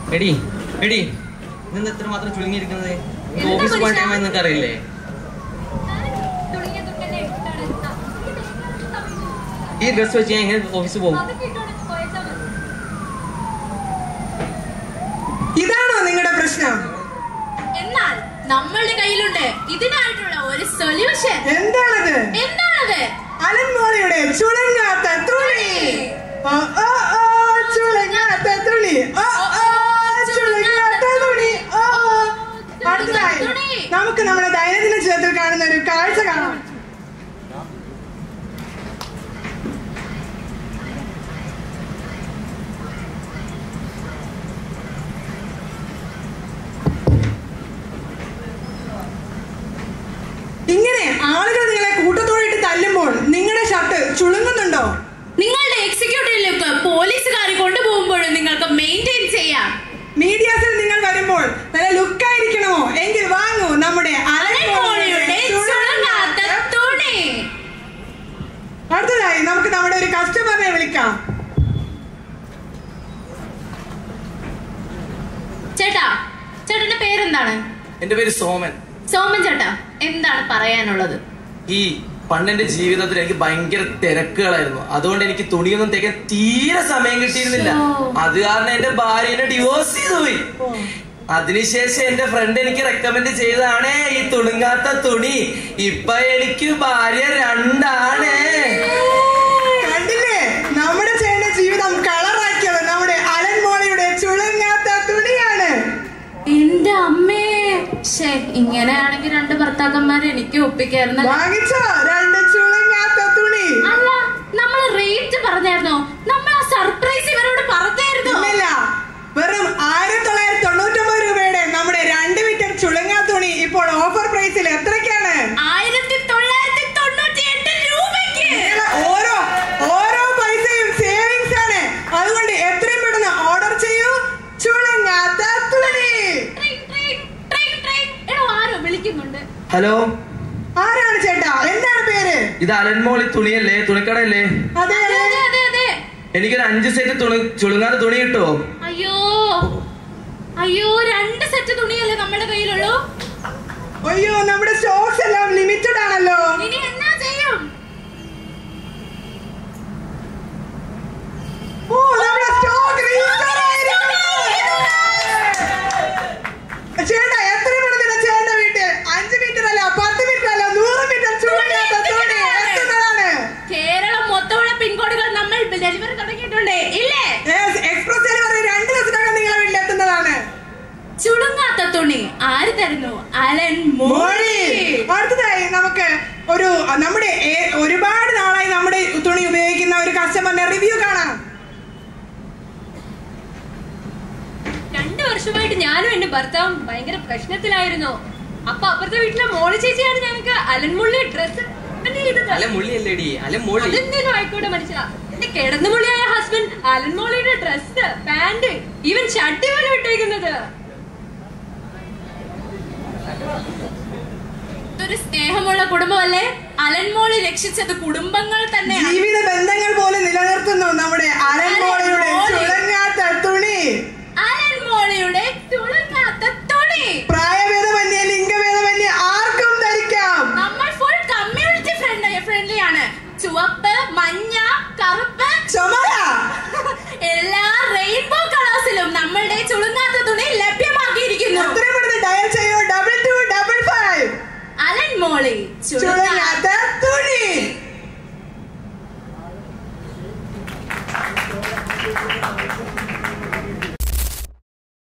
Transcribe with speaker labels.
Speaker 1: എടി എടി ഇന്ന് എത്ര മാത്രം ചുരുങ്ങിയിരിക്കുന്നത്
Speaker 2: എന്താ
Speaker 1: ഓഫീസ് പോകാൻ
Speaker 2: മനുഷ്യ?
Speaker 1: ടൈം നിങ്ങൾക്ക് അറിയില്ലേ
Speaker 2: തുടങ്ങിയ തുട്ടന്നെ ഇട്ടാണ്
Speaker 1: ഈ ഡ്രസ് വെച്ച് ഞാൻ എങ്ങനെ ഓഫീസിൽ പോകും
Speaker 2: അതൊക്കെ ഇട്ടോണ്ട് പോയേച്ചാ മതി.
Speaker 3: ഇതാണോ നിങ്ങളുടെ പ്രശ്നം
Speaker 2: എന്നാൽ നമ്മളുടെ കയ്യിലുണ്ട് ഇതിനായിട്ടുള്ള ഒരു സൊല്യൂഷൻ
Speaker 3: എന്താണത്
Speaker 2: എന്താണത്
Speaker 3: അലൻമോളിയുടെ ചുളങ്ങാത്ത തുണി ഓ, ഓ, ഓ, ചുളങ്ങാത്ത തുണി ഓ, ഓ, ചുളങ്ങാത്ത തുണി ഓ, ഓ. അടുത്തതായി നമുക്ക് നമ്മുടെ ദൈനംദിന ജീവിതത്തിൽ കാണുന്ന ഒരു കാഴ്ച കാണാം ഇങ്ങനെ ആളുകൾ നിങ്ങളെ കൂട്ടത്തോടിട്ട് തല്ലുമ്പോൾ നിങ്ങളുടെ ഷർട്ട് ചുളുങ്ങുന്നുണ്ടോ
Speaker 2: നിങ്ങളുടെ എക്സിക്യൂട്ടീവ് ലുക്ക് പോലീസുകാർ കൊണ്ടുപോകുമ്പോഴും നിങ്ങൾക്ക് മെയിൻറ്റെയിൻ ചെയ്യാം
Speaker 3: മീഡിയാസിൽ നിങ്ങൾ വരുമ്പോൾ നല്ല ലുക്കായിരിക്കണമോ എങ്കിൽ വാങ്ങൂ നമ്മുടെ
Speaker 2: അലൻമോളിയുടെ ചുളുങ്ങാത്ത തുണി
Speaker 3: അടുത്തതായി നമുക്ക് നമ്മുടെ ഒരു കസ്റ്റമറിനെ വിളിക്കാം
Speaker 2: ചേട്ടാ ചേട്ടന്റെ പേരെന്താണ്
Speaker 1: എന്റെ പേര് സോമൻ
Speaker 2: സോമൻ ചേട്ടാ എന്താണ് പറയാനുള്ളത്
Speaker 1: ഈ പണ്ടെന്റെ ജീവിതത്തിൽ എനിക്ക് ഭയങ്കര തിരക്കുകളായിരുന്നു അതുകൊണ്ട് എനിക്ക് തുണിയൊന്നും തേക്കാൻ തീരെ സമയം കിട്ടിയിരുന്നില്ല
Speaker 2: ഓ.
Speaker 1: അത് കാരണം എന്റെ ഭാര്യനെ ഡിവോഴ്സ് ചെയ്തു പോയി അതിനുശേഷം എന്റെ ഫ്രണ്ട് എനിക്ക് റെക്കമെൻഡ് ചെയ്തതാണ് ഈ തുണുങ്ങാത്ത തുണി ഇപ്പൊ എനിക്ക് ഭാര്യ രണ്ടാണ്
Speaker 3: കണ്ടില്ലേ നമ്മുടെ ചേട്ടന്റെ ജീവിതം കളറാക്കിയത് നമ്മുടെ അലൻമോളിയുടെ ചുളുങ്ങാത്ത തുണിയാണ്
Speaker 2: എന്റെ അമ്മേ ഷേ ഇങ്ങനെയാണെങ്കിൽ രണ്ട് ഭർത്താക്കന്മാരെ എനിക്ക് ഒപ്പിക്കായിരുന്നു
Speaker 3: വാങ്ങിച്ചോ രണ്ട് ചുളുങ്ങാത്ത തുണി
Speaker 2: അല്ല നമ്മൾ റേറ്റ് പറഞ്ഞായിരുന്നോ നമ്മൾ ആ സർപ്രൈസ് ഇവരോട് പറഞ്ഞായിരുന്നോ
Speaker 3: ഇല്ല വെറും ആയിരത്തി തൊള്ളായിരത്തി തൊണ്ണൂറ്റൊമ്പത് രൂപയുടെ നമ്മുടെ രണ്ട് മീറ്റർ ചുളുങ്ങാ തുണി ഇപ്പോൾ ഓഫർ പ്രൈസിൽ എത്രയ്ക്കാണ്
Speaker 2: ആയിരത്തി തൊള്ളായിരത്തി തൊണ്ണൂറ്റി എട്ട് രൂപയ്ക്ക്
Speaker 3: ഓരോ ഓരോ പൈസയും സേവിങ്സ് ആണ് അതുകൊണ്ട് എത്രയും പെട്ടെന്ന് ഓർഡർ ചെയ്യൂ ചുളുങ്ങാത്ത തുണി
Speaker 2: ട്രെയിൻ, ട്രെയിൻ, ട്രെയിൻ, ട്രെയിൻ. എടോ ആരോ വിളിക്കുന്നുണ്ട്
Speaker 1: ഹലോ
Speaker 3: ആരാണ് ചേട്ടാ എന്താണ് പേര്
Speaker 1: ഇത് അലൻമോളി തുണിയല്ലേ തുണിക്കടയല്ലേ
Speaker 3: അതെ
Speaker 2: അതെ
Speaker 3: അതെ
Speaker 2: അതെ അതെ അതെ
Speaker 1: എനിക്കൊരു അഞ്ച് സെറ്റ് തുണി ചുളുങ്ങാത്ത തുണി കിട്ടുമോ
Speaker 2: അയ്യോ അയ്യോ രണ്ട് സെറ്റ് തുണിയല്ലേ നമ്മുടെ കയ്യിലുള്ളൂ
Speaker 3: അയ്യോ നമ്മുടെ സ്റ്റോക്സ് എല്ലാം ലിമിറ്റഡ് ആണല്ലോ
Speaker 2: ഇനി എന്നാ ചെയ്യും
Speaker 3: ഓ നമ്മുടെ സ്റ്റോക്ക് ചേട്ടാ എത്ര പെടുന്നില്ല ചേട്ടന്റെ വീട്ടിൽ അഞ്ച് മീറ്റർ അല്ല പത്ത് മീറ്റർ അല്ല നൂറ് മീറ്റർ ചുളുങ്ങാത്ത തുണി എത്തുന്നതാണ്
Speaker 2: കേരളം മൊത്തമുള്ള പിൻകോഡുകൾ നമ്മൾ ഡെലിവറി തുടങ്ങിയിട്ടുണ്ട് ഇല്ലേ
Speaker 3: എക്സ്പ്രസ് ഡെലിവറി രണ്ട് ദിവസത്തിനകം നിങ്ങളെ വീട്ടിൽ എത്തുന്നതാണ്
Speaker 2: ചുളുങ്ങാത്ത തുണി ആര് തരുന്നു അലൻ
Speaker 3: മോളി
Speaker 2: മോളി
Speaker 3: അടുത്തതായി നമുക്ക് ഒരു നമ്മുടെ ഏ- ഒരുപാട് നാളായി നമ്മുടെ തുണി ഉപയോഗിക്കുന്ന ഒരു കസ്റ്റമറിന്റെ റിവ്യൂ കാണാം
Speaker 4: രണ്ടു വർഷമായിട്ട് ഞാനും എന്റെ ഭർത്താവും ഭയങ്കര പ്രശ്നത്തിലായിരുന്നു അപ്പൊ അപ്പുറത്തെ വീട്ടിലെ മോളി ചേച്ചിയാണ് ഞങ്ങൾക്ക് അലൻമുള്ളി ഡ്രസ് ചെയ്തത്
Speaker 1: അല മുള്ളിയല്ലേടി അല മുള്ളി
Speaker 4: അതെന്തേലും ആയിക്കോട്ടെ മനുഷ്യ എന്റെ കിടന്നുമുള്ളിയായ ഹസ്ബൻഡ് അലൻമോളിയുടെ ഡ്രസ് പാന്റ് ഈവൻ ഷർട്ട് പോലും ഇട്ടേക്കുന്നത്
Speaker 2: ഇതൊരു സ്നേഹമുള്ള കുടുംബമല്ലേ അലൻമോളി രക്ഷിച്ചത് കുടുംബങ്ങൾ തന്നെയാണ്
Speaker 3: ജീവിത ബന്ധങ്ങൾ പോലും നിലനിർത്തുന്നു നമ്മുടെ അലൻമോളിയുടെ
Speaker 2: അലൻമോളി.
Speaker 3: ചുളങ്ങാത്ത തുണി
Speaker 2: അലൻമോളിയുടെ ചുളുങ്ങാത്ത തുണി
Speaker 3: പ്രായഭേദമന്യേ ലിംഗഭേദമന്യേ ആർക്കും ധരിക്കാം
Speaker 2: നമ്മൾ ഫുൾ കമ്മ്യൂണിറ്റി ഫ്രണ്ട് ഫ്രണ്ട്ലി ആണ് ചുവപ്പ് മഞ്ഞ കറുപ്പ്
Speaker 3: ചുമല
Speaker 2: എല്ലാ റെയിൻബോ കളേഴ്സിലും നമ്മളുടെ ചുളുങ്ങാത്ത തുണി ലഭ്യമാക്കിയിരിക്കുന്നു
Speaker 3: എത്രയും പെട്ടെന്ന് ഡയൽ ചെയ്യൂ double two double five
Speaker 2: Allen Molly
Speaker 3: ചുളങ്ങാത്ത തുണി